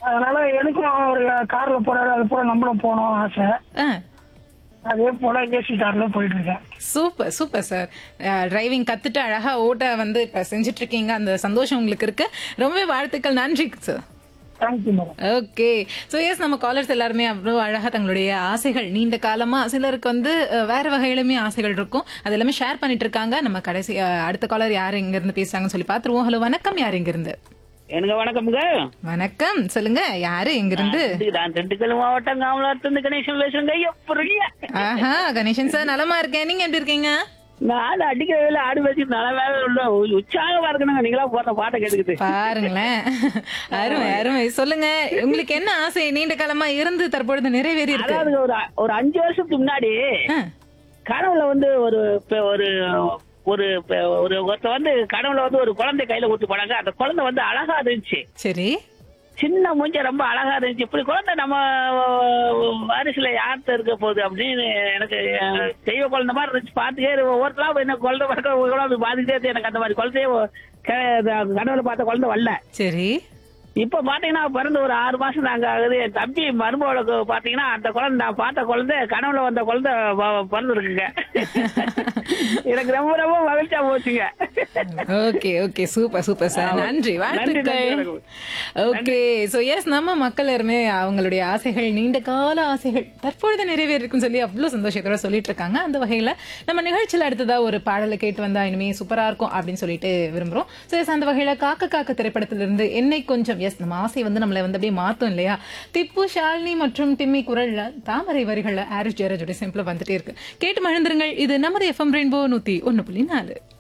அதனால எனக்கும் ஒரு கார்ல போறாரு அது போல நம்மளும் போகணும் ஆசை ஆ அதே போல ஏசி கார்ல போயிட்டு இருக்கேன் சூப்பர் சூப்பர் சார் டிரைவிங் கத்துட்டு அழகா ஓட்ட வந்து இப்ப செஞ்சுட்டு இருக்கீங்க அந்த சந்தோஷம் உங்களுக்கு இருக்கு ரொம்பவே வாழ்த்துக்கள் நன்றி sir thank you madam okay so yes நம்ம காலர்ஸ் எல்லாருமே அவ்வளோ அழகாக தங்களுடைய ஆசைகள் நீண்ட காலமா சிலருக்கு வந்து அஹ், வேற வகையிலுமே ஆசைகள் இருக்கும் அது எல்லாமே ஷேர் பண்ணிட்டு இருக்காங்க நம்ம கடைசி அஹ், அடுத்த காலர் யார் எங்க இருந்து பேசுறாங்கன்னு சொல்லி பார்த்துருவோம் ஹலோ வணக்கம் யார் எங்க இருந்து எனக்கு வணக்கம்ங்க வணக்கம் சொல்லுங்க யாரு எங்க இருந்து இது நான் திண்டுக்கல் மாவட்டம் காமலாத்திலிருந்து கணேசன் பேசுறேங்க எப்படி ஆஹா கணேசன் சார் நலமா இருக்கேன் நீங்க எப்படி இருக்கீங்க நான் அடிக்கிற வேலை ஆடு வச்சு நல்ல வேலை உள்ள உற்சாகமா இருக்கணுங்க நீங்களா போட்ட பாட்டை கேட்டுக்கிட்டு பாருங்களேன் அருமை அருமை சொல்லுங்க உங்களுக்கு என்ன ஆசை நீண்ட காலமா இருந்து தற்பொழுது நிறைவேறி இருக்கு அதாவது ஒரு ஒரு அஞ்சு வருஷத்துக்கு முன்னாடி ஆ, கனவுல வந்து ஒரு பெ- ஒரு ஒரு பெ- ஒரு ஒருத்த வந்து கனவுல வந்து ஒரு குழந்தை கையில ஊத்து போனாங்க அந்த குழந்தை வந்து அழகா இருந்துச்சு சரி சின்ன மூஞ்ச ரொம்ப அழகா இருந்துச்சு இப்படி குழந்தை நம்ம வாரிசுல யார்கிட்ட இருக்க போகுது அப்படின்னு எனக்கு அஹ், தெய்வ குழந்தை மாதிரி இருந்துச்சு பார்த்துக்கே ஒவ்வொருத்தலாம் என்ன குழந்தை பார்க்க குழந்தை பார்த்துக்கிட்டே இருந்து எனக்கு அந்த மாதிரி குழந்தைய க- கனவுல பார்த்த குழந்தை வரல சரி இப்ப பாத்தீங்கன்னா பிறந்து ஒரு ஆறு மாசம் நாங்க ஆகுது என் தம்பி மருமகளுக்கு பாத்தீங்கன்னா அந்த குழந்தை நான் பார்த்த குழந்தை கனவுல வந்த குழந்தை பிறந்து இருக்குங்க எனக்கு ரொம்ப ரொம்ப மகிழ்ச்சியா போச்சுங்க okay okay super super sir நன்றி நன்றி, வாழ்த்துக்கள் நன்றி. ஓகே சோ எஸ் நம்ம மக்கள் எல்லாருமே அவங்களுடைய ஆசைகள் நீண்ட கால ஆசைகள் தற்பொழுது நிறைவேறிருக்குன்னு சொல்லி அவ்வளவு சந்தோஷத்தோட சொல்லிட்டு இருக்காங்க அந்த வகையில நம்ம நிகழ்ச்சியில அடுத்ததா ஒரு பாடலை கேட்டு வந்தா இனிமே சூப்பரா இருக்கும் அப்படின்னு சொல்லிட்டு விரும்புறோம் சோ எஸ் அந்த வகையில காக்க காக்க திரைப்படத்திலிருந்து என்னை கொஞ்சம் எஸ் நம்ம ஆசை வந்து நம்மளை வந்து அப்படியே மாத்தும் இல்லையா திப்பு ஷாலினி மற்றும் திம்மி குரல்ல தாமரை வரிகள்ல ஆரிஸ் ஜெயராஜோட சிம்பிளா வந்துட்டே இருக்கு கேட்டு மகிழ்ந்துருங்கள் இது நமது எஃப்எம் ரெயின்போ நூத்தி ஒன்னு புள்ளி நாலு